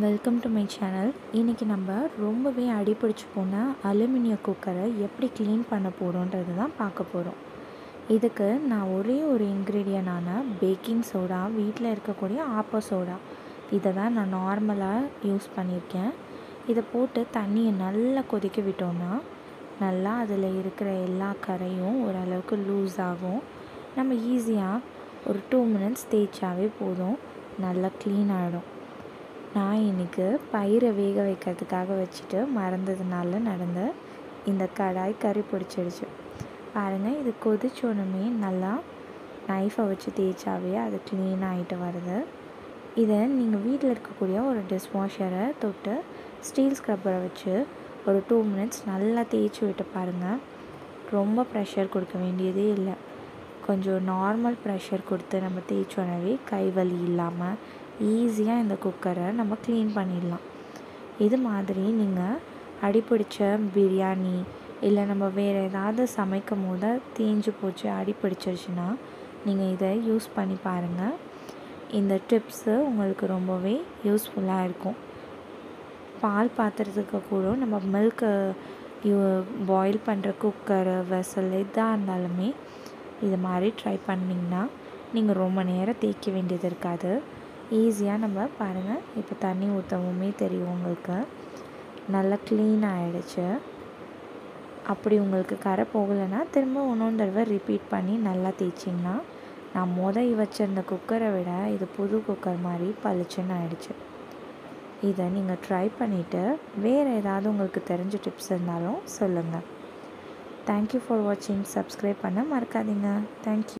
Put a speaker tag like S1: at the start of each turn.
S1: welcome to my channel இன்றைக்கி நம்ம ரொம்பவே அடிப்பிடிச்சு போன அலுமினிய குக்கரை எப்படி க்ளீன் பண்ண போகிறோன்றது தான் பார்க்க போகிறோம் இதுக்கு நான் ஒரே ஒரு இன்க்ரீடியண்டான பேக்கிங் சோடா வீட்டில் இருக்கக்கூடிய ஆப்ப சோடா இதை தான் நான் நார்மலாக யூஸ் பண்ணியிருக்கேன் இதை போட்டு தண்ணியை நல்லா கொதிக்க விட்டோம்னா நல்லா அதில் இருக்கிற எல்லா கரையும் ஓரளவுக்கு லூஸ் ஆகும் நம்ம ஈஸியாக ஒரு டூ மினிட்ஸ் தேய்ச்சாவே போதும் நல்லா க்ளீன் ஆகிடும் நான் இன்றைக்கி பயிரை வேக வைக்கிறதுக்காக வச்சுட்டு மறந்ததுனால நடந்த இந்த கடாய் கறி பிடிச்சிடுச்சு பாருங்கள் இது கொதிச்சோடனே நல்லா நைஃபை வச்சு தேய்ச்சாவே அது க்ளீன் ஆகிட்டு வருது இதை நீங்கள் வீட்டில் இருக்கக்கூடிய ஒரு டிஷ்வாஷரை தொட்டு ஸ்டீல் ஸ்க்ரப்பரை வச்சு ஒரு டூ மினிட்ஸ் நல்லா தேய்ச்சி விட்டு பாருங்கள் ரொம்ப ப்ரெஷர் கொடுக்க வேண்டியதே இல்லை கொஞ்சம் நார்மல் ப்ரெஷர் கொடுத்து நம்ம தேய்ச்சோனவே கை வலி இல்லாமல் ஈஸியாக இந்த குக்கரை நம்ம க்ளீன் பண்ணிடலாம் இது மாதிரி நீங்கள் அடிப்பிடிச்ச பிரியாணி இல்லை நம்ம வேறு ஏதாவது சமைக்கும் போது தேஞ்சு போச்சு அடிப்பிடிச்சிருச்சுன்னா நீங்கள் இதை யூஸ் பண்ணி பாருங்கள் இந்த டிப்ஸு உங்களுக்கு ரொம்பவே யூஸ்ஃபுல்லாக இருக்கும் பால் பாத்திரத்துக்கு கூட நம்ம மில்க்கு பாயில் பண்ணுற குக்கரு வெசல் எதாக இருந்தாலுமே இது மாதிரி ட்ரை பண்ணிங்கன்னா நீங்கள் ரொம்ப நேரம் தேய்க்க வேண்டியது இருக்காது ஈஸியாக நம்ம பாருங்கள் இப்போ தண்ணி ஊற்றவுமே தெரியும் உங்களுக்கு நல்லா க்ளீன் ஆகிடுச்சு அப்படி உங்களுக்கு கரை போகலைன்னா திரும்ப இன்னொன்று தடவை ரிப்பீட் பண்ணி நல்லா தேய்ச்சிங்கன்னா நான் முதல் வச்சிருந்த குக்கரை விட இது புது குக்கர் மாதிரி பளிச்சுன்னு ஆயிடுச்சு இதை நீங்கள் ட்ரை பண்ணிவிட்டு வேறு ஏதாவது உங்களுக்கு தெரிஞ்ச டிப்ஸ் இருந்தாலும் சொல்லுங்கள் தேங்க்யூ ஃபார் வாட்சிங் சப்ஸ்கிரைப் பண்ண மறக்காதீங்க தேங்க்யூ